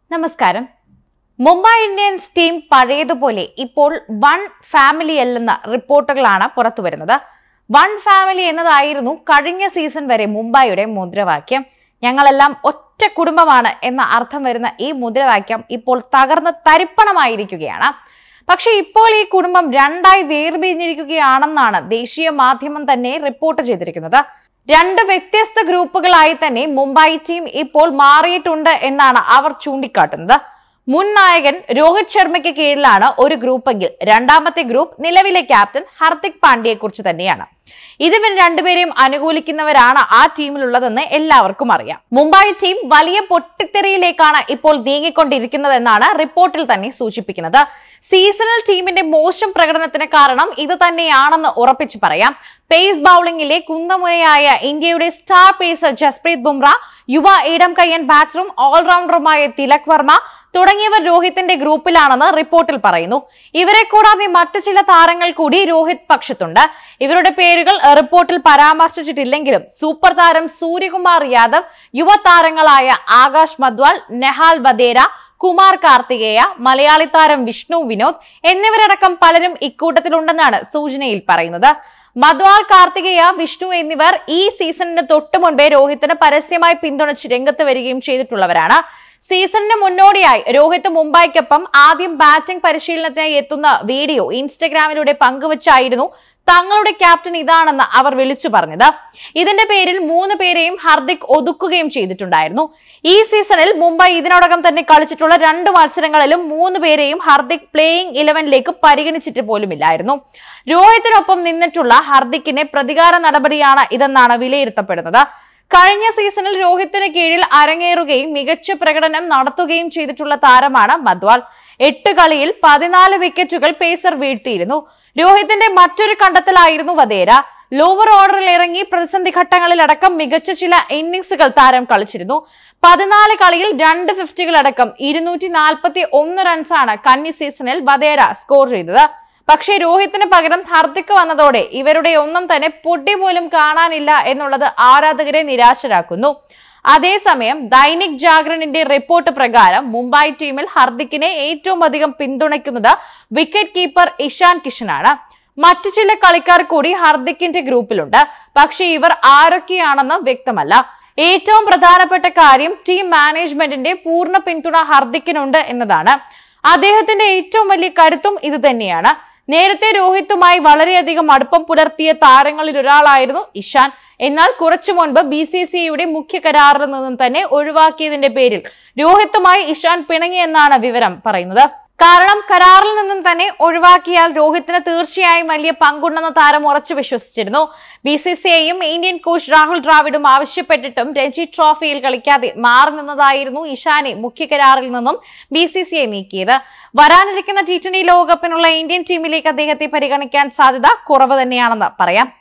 നമസ്കാരം Mumbai Indians team പഴയതുപോലെ ഇപ്പോൾ വൺ ഫാമിലി അല്ലെന്ന റിപ്പോർട്ടുകളാണ് പുറത്തുവരുന്നത് വൺ ഫാമിലി എന്നതായിരുന്നു കഴിഞ്ഞ സീസൺ വരെ മുംബൈയുടെ മുദ്രാവാക്യം ഞങ്ങളെല്ലാം ഒറ്റ കുടുംബമാണ് എന്ന അർത്ഥം വരുന്ന ഈ മുദ്രാവാക്യം ഇപ്പോൾ തകർന്ന് തരിപ്പണമായിരിക്കുകയാണ് പക്ഷെ ഇപ്പോൾ ഈ കുടുംബം രണ്ടായി വേർപിരിഞ്ഞിരിക്കുകയാണെന്നാണ് ദേശീയ മാധ്യമം തന്നെ റിപ്പോർട്ട് ചെയ്തിരിക്കുന്നത് രണ്ട് വ്യത്യസ്ത ഗ്രൂപ്പുകളായി തന്നെ മുംബൈ ടീം ഇപ്പോൾ മാറിയിട്ടുണ്ട് എന്നാണ് അവർ ചൂണ്ടിക്കാട്ടുന്നത് മുൻ നായകൻ രോഹിത് ശർമ്മയ്ക്ക് കീഴിലാണ് ഒരു ഗ്രൂപ്പെങ്കിൽ രണ്ടാമത്തെ ഗ്രൂപ്പ് നിലവിലെ ക്യാപ്റ്റൻ ഹർദിക് പാണ്ഡ്യയെ കുറിച്ച് തന്നെയാണ് ഇതിവർ രണ്ടുപേരെയും അനുകൂലിക്കുന്നവരാണ് ആ ടീമിലുള്ളതെന്ന് എല്ലാവർക്കും അറിയാം മുംബൈ ടീം വലിയ പൊട്ടിത്തെറിയിലേക്കാണ് ഇപ്പോൾ നീങ്ങിക്കൊണ്ടിരിക്കുന്നതെന്നാണ് റിപ്പോർട്ടിൽ തന്നെ സൂചിപ്പിക്കുന്നത് സീസണൽ ടീമിന്റെ മോശം പ്രകടനത്തിന് കാരണം ഇത് തന്നെയാണെന്ന് ഉറപ്പിച്ചു പറയാം പേസ് ബൗളിംഗിലെ കുന്തമുനയായ ഇന്ത്യയുടെ സ്റ്റാർ പേസർ ജസ്പ്രീത് ബുംറ യുവ ഇടം കയ്യൻ ബാറ്ററും ഓൾറൗണ്ടറുമായ തിലക് വർമ്മ തുടങ്ങിയവർ രോഹിത്തിന്റെ ഗ്രൂപ്പിലാണെന്ന് റിപ്പോർട്ടിൽ പറയുന്നു ഇവരെ കൂടാതെ മറ്റു ചില താരങ്ങൾ കൂടി രോഹിത് പക്ഷത്തുണ്ട് ഇവരുടെ പേരുകൾ റിപ്പോർട്ടിൽ പരാമർശിച്ചിട്ടില്ലെങ്കിലും സൂപ്പർ താരം സൂര്യകുമാർ യാദവ് യുവ താരങ്ങളായ ആകാശ് മദ്വാൽ നെഹാൽ വധേര കുമാർ കാർത്തികേയ മലയാളി താരം വിഷ്ണു വിനോദ് എന്നിവരടക്കം പലരും ഇക്കൂട്ടത്തിലുണ്ടെന്നാണ് സൂചനയിൽ പറയുന്നത് മധ്വാൽ കാർത്തികേയ വിഷ്ണു എന്നിവർ ഈ സീസണിന് തൊട്ടു മുൻപേ രോഹിത്തിനെ പരസ്യമായി പിന്തുണച്ച് രംഗത്ത് വരികയും ചെയ്തിട്ടുള്ളവരാണ് സീസണിന് മുന്നോടിയായി രോഹിത് മുംബൈക്കൊപ്പം ആദ്യം ബാറ്റിംഗ് പരിശീലനത്തിനായി എത്തുന്ന വീഡിയോ ഇൻസ്റ്റഗ്രാമിലൂടെ പങ്കുവച്ചായിരുന്നു തങ്ങളുടെ ക്യാപ്റ്റൻ ഇതാണെന്ന് അവർ വിളിച്ചു പറഞ്ഞത് ഇതിന്റെ പേരിൽ മൂന്ന് പേരെയും ഹർദിക് ഒതുക്കുകയും ചെയ്തിട്ടുണ്ടായിരുന്നു ഈ സീസണിൽ മുംബൈ ഇതിനോടകം തന്നെ കളിച്ചിട്ടുള്ള രണ്ട് മത്സരങ്ങളിലും മൂന്ന് പേരെയും ഹർദിക് പ്ലേയിങ് ഇലവനിലേക്ക് പരിഗണിച്ചിട്ട് പോലുമില്ലായിരുന്നു രോഹിത്തിനൊപ്പം നിന്നിട്ടുള്ള ഹർദിക്കിന്റെ പ്രതികാര നടപടിയാണ് ഇതെന്നാണ് വിലയിരുത്തപ്പെടുന്നത് കഴിഞ്ഞ സീസണിൽ രോഹിത്തിന് കീഴിൽ അരങ്ങേറുകയും മികച്ച പ്രകടനം നടത്തുകയും ചെയ്തിട്ടുള്ള താരമാണ് മദ്വാൽ എട്ട് കളിയിൽ പതിനാല് വിക്കറ്റുകൾ പേസർ വീഴ്ത്തിയിരുന്നു രോഹിത്തിന്റെ മറ്റൊരു കണ്ടെത്തലായിരുന്നു വധേര ലോവർ ഓർഡറിൽ ഇറങ്ങി പ്രതിസന്ധി ഘട്ടങ്ങളിലടക്കം മികച്ച ചില ഇന്നിംഗ്സുകൾ താരം കളിച്ചിരുന്നു പതിനാല് കളിയിൽ രണ്ട് ഫിഫ്റ്റികളടക്കം ഇരുന്നൂറ്റി നാൽപ്പത്തി ഒന്ന് റൺസാണ് കന്നി സീസണിൽ വധേര സ്കോർ ചെയ്തത് പക്ഷേ രോഹിത്തിന് പകരം ഹർദിക്ക് വന്നതോടെ ഇവരുടെ ഒന്നും തന്നെ പൊടി പോലും കാണാനില്ല എന്നുള്ളത് ആരാധകരെ നിരാശരാക്കുന്നു അതേസമയം ദൈനിക് ജാഗരണിന്റെ റിപ്പോർട്ട് പ്രകാരം മുംബൈ ടീമിൽ ഹർദിക്കിനെ ഏറ്റവും അധികം പിന്തുണയ്ക്കുന്നത് വിക്കറ്റ് കീപ്പർ ഇഷാൻ കിഷനാണ് മറ്റു ചില കളിക്കാർ കൂടി ഹർദിക്കിന്റെ ഗ്രൂപ്പിലുണ്ട് പക്ഷേ ഇവർ ആരൊക്കെയാണെന്ന് വ്യക്തമല്ല ഏറ്റവും പ്രധാനപ്പെട്ട കാര്യം ടീം മാനേജ്മെന്റിന്റെ പൂർണ്ണ പിന്തുണ ഹർദിക്കിനുണ്ട് എന്നതാണ് അദ്ദേഹത്തിന്റെ ഏറ്റവും വലിയ കരുത്തും ഇത് തന്നെയാണ് നേരത്തെ രോഹിത്തുമായി വളരെയധികം അടുപ്പം പുലർത്തിയ താരങ്ങളിൽ ഒരാളായിരുന്നു ഇഷാൻ എന്നാൽ കുറച്ചു മുൻപ് ബി സി സി ഐയുടെ മുഖ്യ കരാറിൽ നിന്നും തന്നെ ഒഴിവാക്കിയതിന്റെ പേരിൽ രോഹിത്തുമായി ഇഷാൻ പിണങ്ങിയെന്നാണ് വിവരം പറയുന്നത് കാരണം കരാറിൽ നിന്നും തന്നെ ഒഴിവാക്കിയാൽ രോഹിത്തിന് തീർച്ചയായും വലിയ പങ്കുണ്ടെന്ന് താരം ഉറച്ചു വിശ്വസിച്ചിരുന്നു ബി സി സി ഐയും ഇന്ത്യൻ കോച്ച് രാഹുൽ ദ്രാവിഡും ആവശ്യപ്പെട്ടിട്ടും രഞ്ജി ട്രോഫിയിൽ കളിക്കാതെ മാറി നിന്നതായിരുന്നു ഇഷാനെ മുഖ്യ കരാറിൽ നിന്നും ബി സി സി ഐ നീക്കിയത് വരാനിരിക്കുന്ന ടി ട്വന്റി ലോകകപ്പിനുള്ള ഇന്ത്യൻ ടീമിലേക്ക് അദ്ദേഹത്തെ പരിഗണിക്കാൻ സാധ്യത കുറവ് തന്നെയാണെന്ന് പറയാം